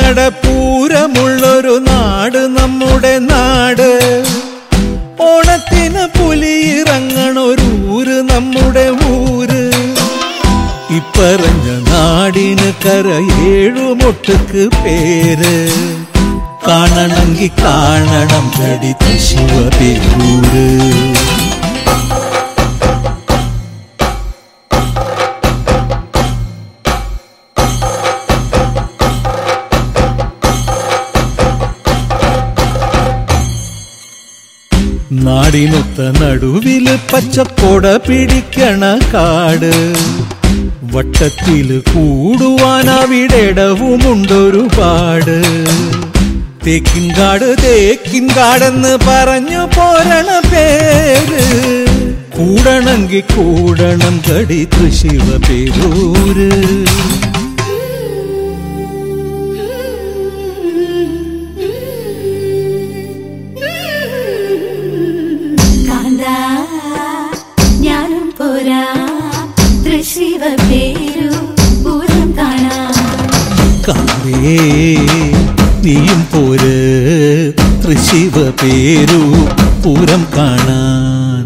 പൂരമുള്ളൊരു നാട് നമ്മുടെ നാട് ഓണത്തിന് പുലിയിറങ്ങണൊരൂര് നമ്മുടെ ഊര് ഇപ്പറഞ്ഞ നാടിന് കര ഏഴുമൊട്ടുക്ക് പേര് കാണണമെങ്കി കാണണം കടി ശിവപേരൂര് നാടിനൊത്ത നടുവില് പച്ചക്കൊട പിടിക്കണ കാട് വട്ടത്തില് കൂടുവാൻ അവിടെടവുമുണ്ടൊരുപാട് തേക്കിൻകാട് തേക്കിൻകാടെന്ന് പറഞ്ഞു പോരണ പേര് കൂടണമെങ്കിൽ കൂടണം കടി തൃശിവ പേരൂര് കാന്താ ഞാനും പോരാ തൃശിവ പേരു പൂരം കാണാം കാവേ നീയും പോര് തൃശിവ പേരു പൂരം കാണാൻ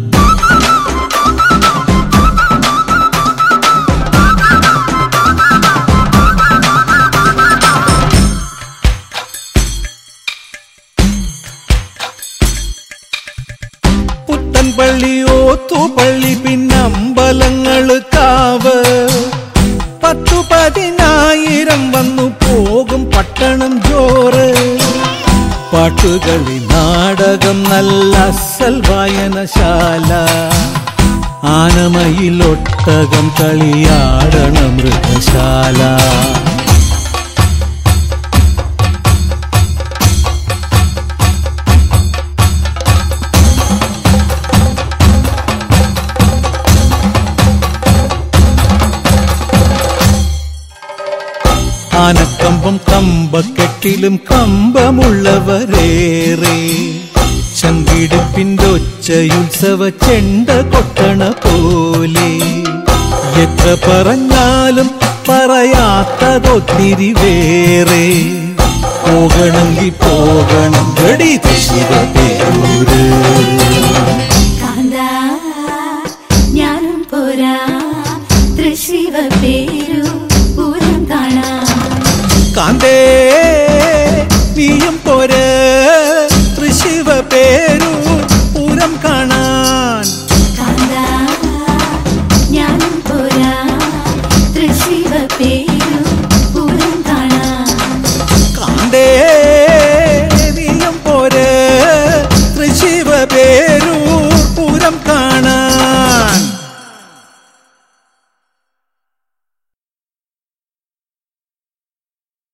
പുത്തൻപള്ളി ഓത്തുപള്ളി പിന്നമ്പലങ്ങള് കാവ് പത്തു പതിനായിരം വന്നു പോകും പട്ടണം ജോറ് പാട്ടുകളി നാടകം നല്ല അസൽ വായനശാല ആനമയിലൊട്ടകം കളിയാടണ മൃഗശാല ആനക്കമ്പം കമ്പക്കെട്ടിലും കമ്പമുള്ളവരേറെ ചങ്കിടിപ്പിന്റെ ഒച്ചയുത്സവ ചെണ്ട കൊട്ടണ പോലെ എത്ര പറഞ്ഞാലും പറയാത്തതൊത്തിരി വേറെ പോകണമെങ്കിൽ പോകണം ഗടി ശിവപേരൂര് കാന്താ ഞാനും പോരാ തൃശിവ പേരു പൂരം കാണാം കാന്തേ നീയും പോര് തൃശിവ പേരു